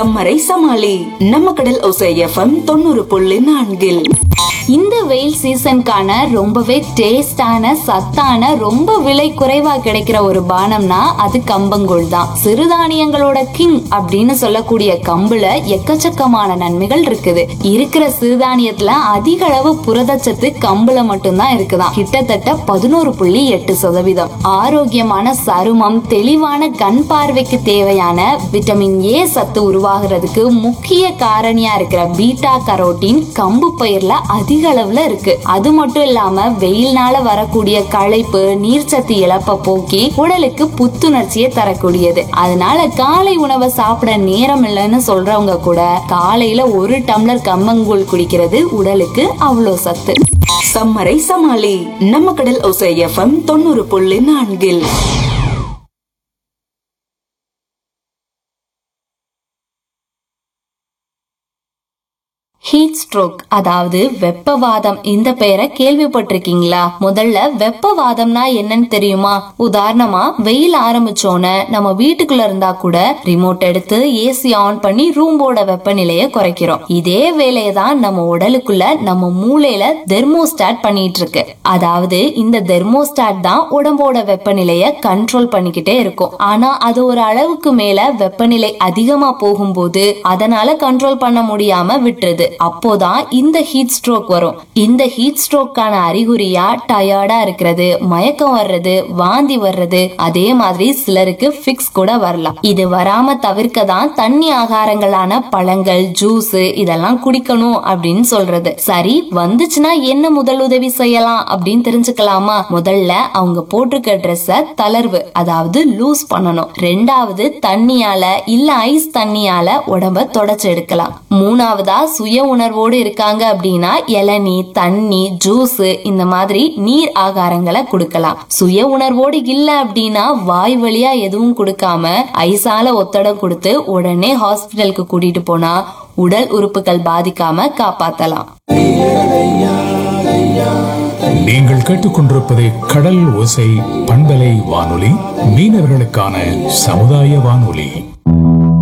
சம்மரை சமாளி நம்ம கடல் ஒசை எஃப்எம் தொண்ணூறு புள்ளி நான்கில் இந்த வெயில் சீசனுக்கான ரொம்பவே டேஸ்டான சத்தான ரொம்ப விலை குறைவா கிடைக்கிற ஒரு பானம்னா அது கம்பங்கூழ் தான் சிறுதானியங்களோட கிங் அப்படின்னு சொல்லக்கூடிய கம்புல எக்கச்சக்கமான நன்மைகள் இருக்குது இருக்கிற சிறுதானியத்துல அதிக அளவு புரதச்சத்து கம்புல மட்டும்தான் இருக்குதாம் கிட்டத்தட்ட பதினோரு புள்ளி எட்டு சதவீதம் ஆரோக்கியமான சருமம் தெளிவான கண் பார்வைக்கு தேவையான விட்டமின் ஏ சத்து உருவாகிறதுக்கு முக்கிய காரணியா இருக்கிற பீட்டா கரோட்டின் கம்பு பயிர்ல அதிக அளவுல இருக்கு அது மட்டும் இல்லாம வெயில்னால வரக்கூடிய களைப்பு நீர்ச்சத்து இழப்ப போக்கி உடலுக்கு புத்துணர்ச்சியை தரக்கூடியது அதனால காலை உணவை சாப்பிட நேரம் இல்லைன்னு சொல்றவங்க கூட காலையில ஒரு டம்ளர் கம்மங்கூழ் குடிக்கிறது உடலுக்கு அவ்வளோ சத்து சம்மரை சமாளி நம்ம கடல் ஒசை எஃப்எம் தொண்ணூறு புள்ளி நான்கில் ஹீட் ஸ்ட்ரோக் அதாவது வெப்பவாதம் இந்த பெயரை கேள்விப்பட்டிருக்கீங்களா முதல்ல வெப்பவாதம்னா என்னன்னு தெரியுமா உதாரணமா வெயில் ஆரம்பிச்சோன நம்ம வீட்டுக்குள்ள இருந்தா கூட ரிமோட் எடுத்து ஏசி ஆன் பண்ணி ரூம்போட வெப்பநிலைய குறைக்கிறோம் இதே வேலையை தான் நம்ம உடலுக்குள்ள நம்ம மூளையில தெர்மோஸ்டாட் பண்ணிட்டு இருக்கு அதாவது இந்த தெர்மோஸ்டாட் தான் உடம்போட வெப்பநிலைய கண்ட்ரோல் பண்ணிக்கிட்டே இருக்கும் ஆனா அது ஒரு அளவுக்கு மேல வெப்பநிலை அதிகமா போகும்போது அதனால கண்ட்ரோல் பண்ண முடியாம விட்டுருது அப்போதான் இந்த ஹீட் ஸ்ட்ரோக் வரும் இந்த ஹீட் ஸ்ட்ரோக்கான அறிகுறியா டயர்டா இருக்கிறது மயக்கம் வர்றது வாந்தி வர்றது அதே மாதிரி சிலருக்கு ஃபிக்ஸ் கூட வரலாம் இது வராம தவிர்க்க தான் தண்ணி ஆகாரங்களான பழங்கள் ஜூஸ் இதெல்லாம் குடிக்கணும் அப்படின்னு சொல்றது சரி வந்துச்சுன்னா என்ன முதலுதவி செய்யலாம் அப்படின்னு தெரிஞ்சுக்கலாமா முதல்ல அவங்க போட்டிருக்க ட்ரெஸ்ஸ தளர்வு அதாவது லூஸ் பண்ணணும் ரெண்டாவது தண்ணியால இல்ல ஐஸ் தண்ணியால உடம்ப தொடச்சு எடுக்கலாம் மூணாவதா சுய உணர்வோடு இருக்காங்க அப்படின்னா இளநீ தண்ணி ஜூஸ் இந்த மாதிரி நீர் ஆகாரங்களை கொடுக்கலாம் சுய உணர்வோடு இல்ல அப்படின்னா வாய் வழியா எதுவும் கொடுக்காம ஐசால ஒத்தடம் கொடுத்து உடனே ஹாஸ்பிட்டலுக்கு கூட்டிட்டு போனா உடல் உறுப்புகள் பாதிக்காம காப்பாத்தலாம் நீங்கள் கேட்டுக்கொண்டிருப்பது கடல் ஓசை பண்பலை வானொலி மீனவர்களுக்கான சமுதாய வானொலி